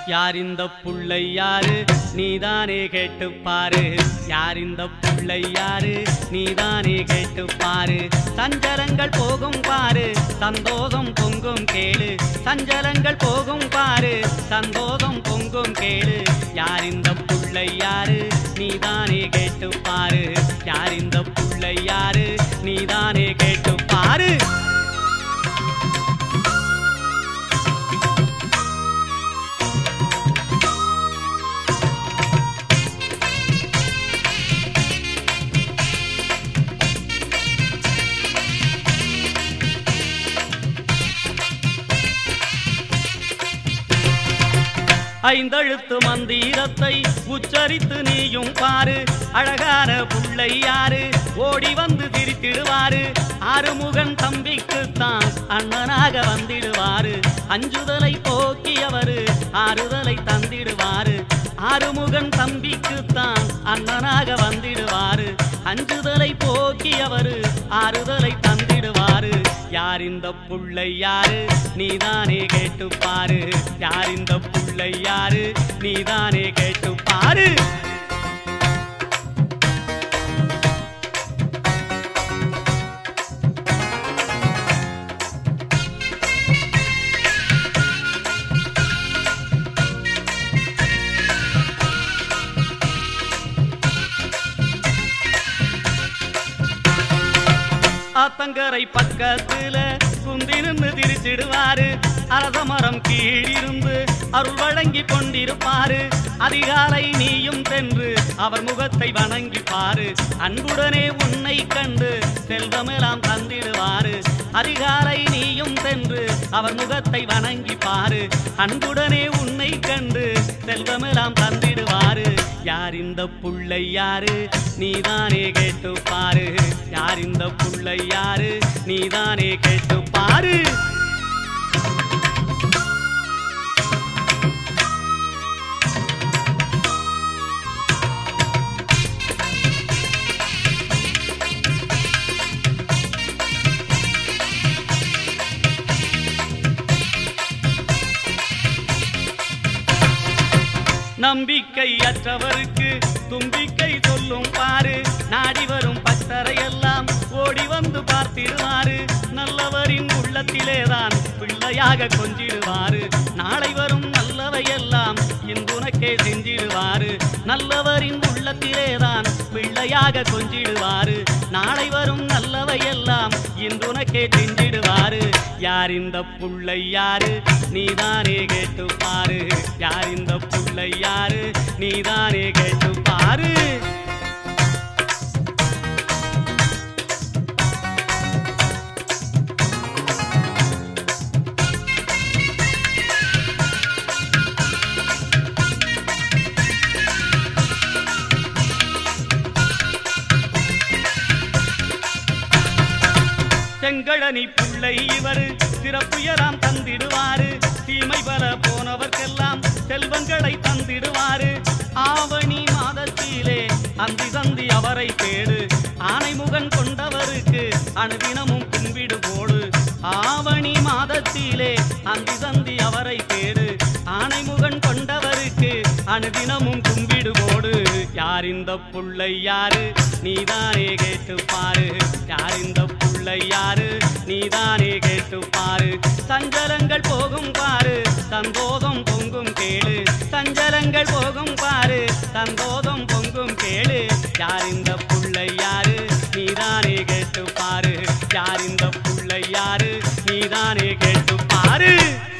யார் இந்த புள்ளை யாரு நீதானே கேட்டு பாரு யார் இந்த புள்ளை யாரு நீதானே கேட்டு பாரு சஞ்சலங்கள் போகும் பாரு சந்தோஷம் பொங்கும் கேளு சஞ்சலங்கள் போகும் பாரு சந்தோஷம் பொங்கும் கேளு யார் இந்த புள்ளை யாரு நீதானே கேட்டு பாரு யார் இந்த புள்ளை யாரு நீதானே கேட்டு பாரு ஐந்தெழுத்து மந்திரத்தை உச்சரித்து நீயும் பாரு அழகான புள்ளை யாரு ஓடி வந்து திரித்திடுவாரு ஆறுமுகன் தம்பிக்குத்தான் அண்ணனாக வந்திடுவாரு அஞ்சுதலை போக்கியவரு ஆறுதலை தந்திடுவாரு ஆறுமுகன் தம்பிக்குத்தான் அண்ணனாக வந்திடுவாரு அஞ்சுதலை போக்கியவரு ஆறுதலை தந்திடுவாரு யார் இந்த புள்ளை யாரு நீதானே கேட்டு பாரு யார் இந்த புள்ளை யாரு நீதானே கேட்டு பாரு ஆத்தங்கரை பக்கத்துல குந்தி நின்று திரிச்சிடுவாரு அரச மரம் கீழிருந்து அருள் வழங்கி கொண்டிருப்பாரு அதிகாலை நீயும் சென்று அவர் முகத்தை வணங்கி பாரு அன்புடனே உன்னை கண்டு செல்வமெல்லாம் தந்திடுவாரு அதிகாலை நீயும் சென்று அவர் முகத்தை வணங்கி பாரு அன்புடனே உன்னை கண்டு செல்வமெல்லாம் தந்திடுவாரு யார் இந்த புள்ளை யாரு நீதானே கேட்டு பாரு யார் இந்த புள்ளை யாரு நீதானே கேட்டு பாரு நம்பிக்கை அற்றவருக்கு தும்பிக்கை சொல்லும் பாரு நாடி வரும் பக்தரையெல்லாம் ஓடி வந்து பார்த்திடுவாரு நல்லவரின் உள்ளத்திலேதான் பிள்ளையாக கொஞ்சிடுவாரு நாளை வரும் நல்லவையெல்லாம் இந்துனக்கே செஞ்சிடுவாரு நல்லவரின் உள்ளத்திலேதான் பிள்ளையாக கொஞ்சிடுவாரு நாளை வரும் நல்லவையெல்லாம் இன்றுனக்கே செஞ்சிடுவாரு யார் இந்த புள்ளை யாரு நீதானே கேட்டு பாரு யார் இந்த புள்ளை யாரு நீதானே கேட்டு பாரு செங்கழனி புள்ளை இவர் சிறப்புயராம் தந்திடுவாரு தீமை பல போனவர்க்கெல்லாம் செல்வங்களை தந்திடுவாரு ஆவணி மாதத்திலே அந்தி சந்தி அவரை தேடு ஆனைமுகன் கொண்டவருக்கு அனுதினமும் கும்பிடு போடு ஆவணி மாதத்திலே அந்தி சந்தி அவரை தேடு ஆனைமுகன் கொண்டவருக்கு அனுதினமும் கும்பிடு போடு யார் இந்த புள்ளை யாரு நீதானே கேட்டு பாரு யார் இந்த புள்ளை யாரு நீதானே கேட்டு பாரு சஞ்சலங்கள் போகும் பாரு சந்தோஷம் பொங்கும் கேளு சஞ்சலங்கள் போகும் பாரு சந்தோஷம் பொங்கும் கேளு யார் இந்த புள்ளை யாரு நீதானே கேட்டு பாரு யார் இந்த புள்ளை யாரு நீதானே கேட்டு பாரு